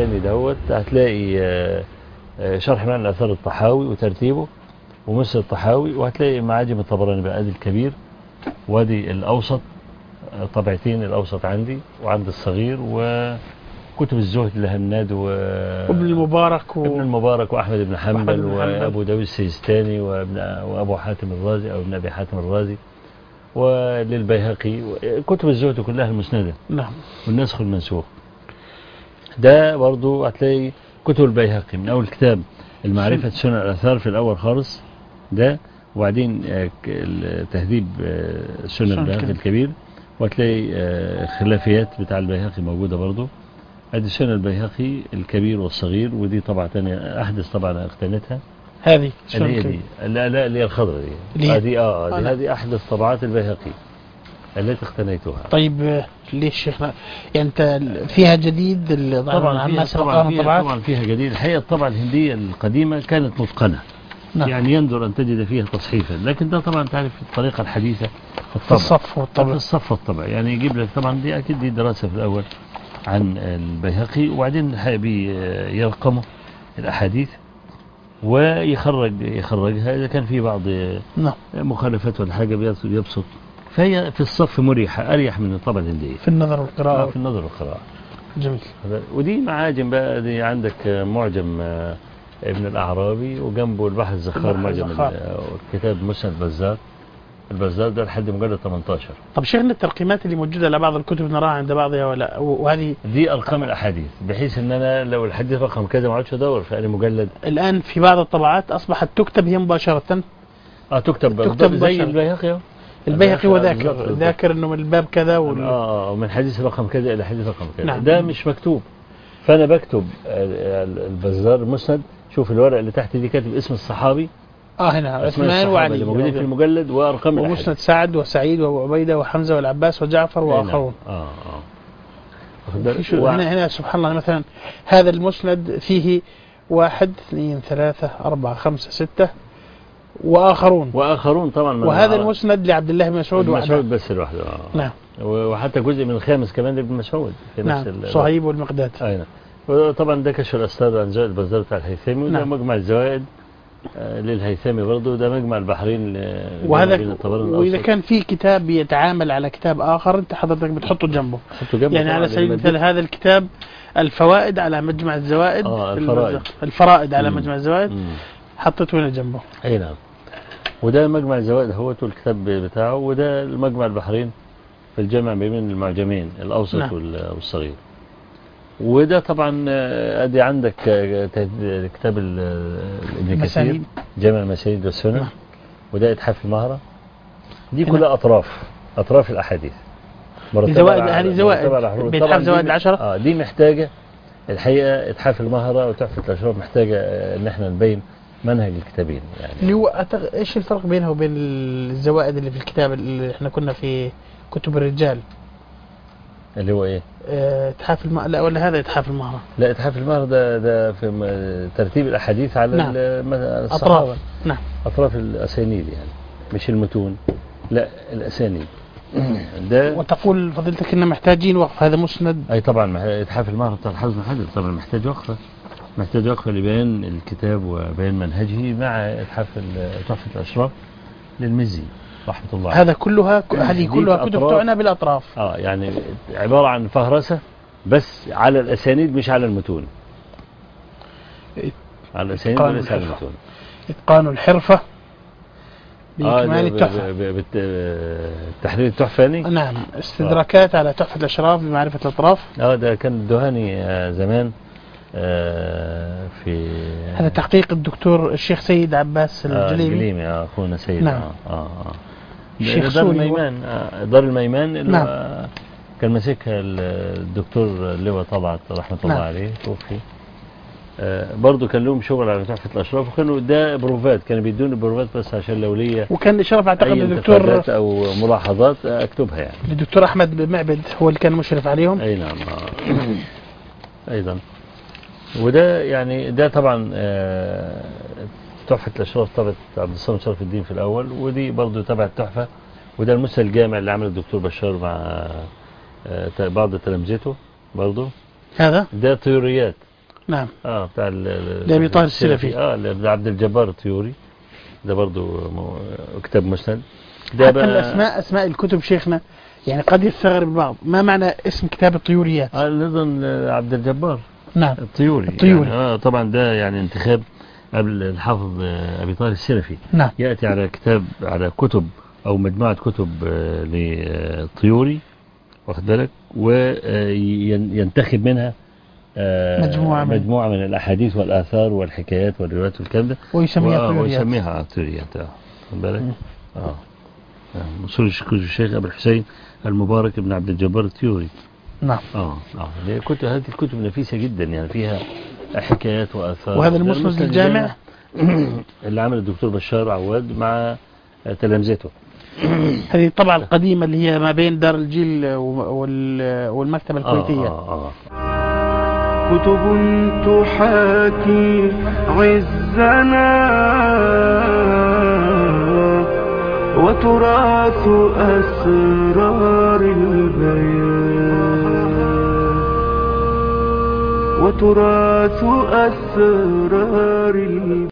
الثاني دوت هتلاقي آه، آه، شرح معنى الآثار الطحاوي وترتيبه ومسند الطحاوي وهتلاقي معاجم الطبراني بقى ادي الكبير وادي الأوسط آه، طبعتين الأوسط عندي وعند الصغير وكتب الزهد لهناد و وابن المبارك و... ابن المبارك وأحمد بن وأحمد حنبل بن حنبل. وأبو داود السيستاني وابن وأبو حاتم الرازي أو ابن أبي حاتم الرازي وللبيهقي كتب الزهد كلها المسندة نعم والنسخ والمنسوخ ده برضو هتلاقي كتب البيهقي من أول كتاب المعرفة سنن الآثار في الأول خالص ده وبعدين آه، ك- التهذيب آه، سنن سنن البيهقي الكبير. الكبير وهتلاقي آه، خلافيات بتاع البيهقي موجودة برضو ادي سنن البيهقي الكبير والصغير ودي طبعا تانية أحدث طبعا اقتنتها هذه اللي هي سنن دي لا لا اللي هي الخضراء دي اللي هي- آه دي اه آه، دي لا. هذه أحدث طبعات البيهقي التي اقتنيتها طيب آه، ليش شيخنا يعني انت فيها جديد اللي طبعا عن فيها ما سبق طبعا لنا فيها, طبعات طبعا فيها جديد الحقيقة الطبعة الهندية القديمة كانت متقنة نعم. يعني يندر أن تجد فيها تصحيفا لكن ده طبعا تعرف الطريقة الحديثة في في الطبع الصف في والطبع الصف والطبع يعني يجيب لك طبعا دي أكيد دي دراسة في الأول عن البيهقي وبعدين الحقيقة بيرقموا الأحاديث ويخرج يخرجها إذا كان في بعض نعم مخالفات ولا حاجة بيبسط- بيبسط فهي في الصف مريحة أريح من الطبعة الهندية في النظر آه، والقراءة في النظر والقراءة جميل ودي معاجم بقى دي عندك معجم آه، ابن الأعرابي وجنبه البحر الزخار البحر معجم الزخار. ال- كتاب مسند البزار البزار ده لحد مجلد 18 طب شيخنا الترقيمات اللي موجودة لبعض الكتب نراها عند بعضها ولا وهذه دي أرقام الأحاديث بحيث إن أنا لو الحديث رقم كذا ما اقعدش أدور في أي مجلد الآن في بعض الطبعات أصبحت تكتب هي مباشرة اه تكتب تكتب بالضبط زي مباشرة. البيهقي أهو. البيهقي بالضبط، وذاكر بالضبط. ذاكر انه من الباب كذا وال... اه ومن حديث رقم كذا الى حديث رقم كذا نعم. ده مش مكتوب فانا بكتب ال- ال- البزار المسند شوف الورقه اللي تحت دي كاتب اسم الصحابي اه هنا اسماء عثمان الصحابه اللي موجودين في وعلي المجلد وارقام ومسند الأحاديث. سعد وسعيد وابو عبيده وحمزه والعباس وجعفر أي نعم. واخرون اه اه واخد بالك؟ في شو و- هنا هنا سبحان الله مثلا هذا المسند فيه واحد اثنين ثلاثة أربعة خمسة ستة وآخرون واخرون طبعا من وهذا العرب. المسند لعبد الله بن مسعود ابن وحده مسعود بس لوحده اه نعم و- وحتى جزء من الخامس كمان لابن مسعود في نفس نعم ال- صهيب والمقداد اي نعم وطبعا ده كشف الاسرار عن زوائد البزار بتاع الهيثمي وده نعم. مجمع الزوائد آه، للهيثمي برضه وده مجمع البحرين ل- وهذا بين الطبراني وإذا والأوسط. كان في كتاب يتعامل على كتاب آخر أنت حضرتك بتحطه جنبه حطوا جنبه يعني طبعاً على سبيل للمدين. المثال هذا الكتاب الفوائد على مجمع الزوائد آه، في الفرائد. المزق. الفرائد على مم. مجمع الزوائد مم. حطيته هنا جنبه اي نعم وده مجمع الزوائد هوته الكتاب بتاعه وده المجمع البحرين في الجمع بين المعجمين الاوسط نعم. وال- والصغير وده طبعا آه، ادي عندك آه، تهد- كتاب ال- ابن كثير المسانيد. جمع المسانيد والسنن نعم. وده اتحاف المهرة دي هنا. كلها اطراف اطراف الاحاديث مرتبة زوائد- على- هذه زوائد. مرتبة على حروف. بيتحاف طبعاً دي زوائد م- العشرة. اه دي محتاجة الحقيقة اتحاف المهرة وتحفة الاشراف محتاجة آه، ان احنا نبين منهج الكتابين يعني اللي هو أتغ... ايش الفرق بينها وبين الزوائد اللي في الكتاب اللي احنا كنا في كتب الرجال اللي هو ايه آه، اتحاف الم... لا ولا هذا اتحاف المهرة لا اتحاف المهر ده ده في م- ترتيب الاحاديث على نعم. ال- على الصحابه اطراف نعم اطراف الاسانيد يعني مش المتون لا الاسانيد ده وتقول فضيلتك ان محتاجين وقف هذا مسند اي طبعا مح- اتحاف المهر بتاع الحافظ بن حجر طبعا محتاج وقفه محتاج وقفه لبيان الكتاب وبيان منهجه مع اتحاف ال- تحفه الاشراف للمزي رحمه الله عليه. هذا كلها هذه دي كلها في كتب أطراف. تعنى بالاطراف اه يعني عباره عن فهرسه بس على الاسانيد مش على المتون على الاسانيد إتقان وليس على الحرفة. المتون اتقان الحرفة باكمال اه التحفة التحرير التحفاني نعم استدراكات على تحفة الاشراف بمعرفة الاطراف اه ده كان الدهاني آه زمان آه في هذا تحقيق الدكتور الشيخ سيد عباس آه الجليمي الجليمي آه اخونا سيد نعم. اه اه, آه. الشيخ دار سوري الميمان آه دار الميمان اللي نعم. هو كان ماسكها الدكتور لواء طلعت رحمه الله نعم. عليه توفي آه برضه كان لهم شغل على تحفه الاشراف وكانوا ده بروفات كانوا بيدوني بروفات بس عشان لو ليا وكان الاشراف اعتقد اي الدكتور انتقادات او ملاحظات آه، اكتبها يعني الدكتور احمد بن معبد هو اللي كان مشرف عليهم اي نعم آه. ايضا وده يعني ده طبعا آه، تحفة الأشراف طبعة عبد الصمد شرف الدين في الأول ودي برضو تبع التحفة وده المسلسل الجامع اللي عمله الدكتور بشار مع آه، ت- بعض تلامذته برضو هذا ده طيوريات نعم اه بتاع ال- ال- لأبي طاهر السلفي. اه لابن عبد الجبار الطيوري ده برضو مو- كتاب مسند ده حتى الأسماء أسماء الكتب شيخنا يعني قد يستغرب البعض ما معنى اسم كتاب الطيوريات آه ايضا عبد الجبار نعم الطيوري الطيوري. يعني اه طبعا ده يعني انتخاب قبل الحافظ آه، ابي طاهر السلفي نعم ياتي على كتاب على كتب او مجموعه كتب آه، للطيوري واخد بالك وينتخب منها آه، مجموعة من- مجموعه من الاحاديث والاثار والحكايات والروايات والكلام ده ويسميها و- طيوريات ويسميها طيوريات اه واخد بالك مم. اه آه، اصول الشيخ الشيخ ابو الحسين المبارك بن عبد الجبار الطيوري نعم اه اه هي كتب هذه الكتب نفيسه جدا يعني فيها حكايات واثار وهذا ده المسند الجامع اللي عمل الدكتور بشار عواد مع تلامذته هذه الطبعة القديمة اللي هي ما بين دار الجيل وال- والمكتبة الكويتية آه آه كتب تحاكي عزنا وتراث أسرار البيان وتراث أسرار البيان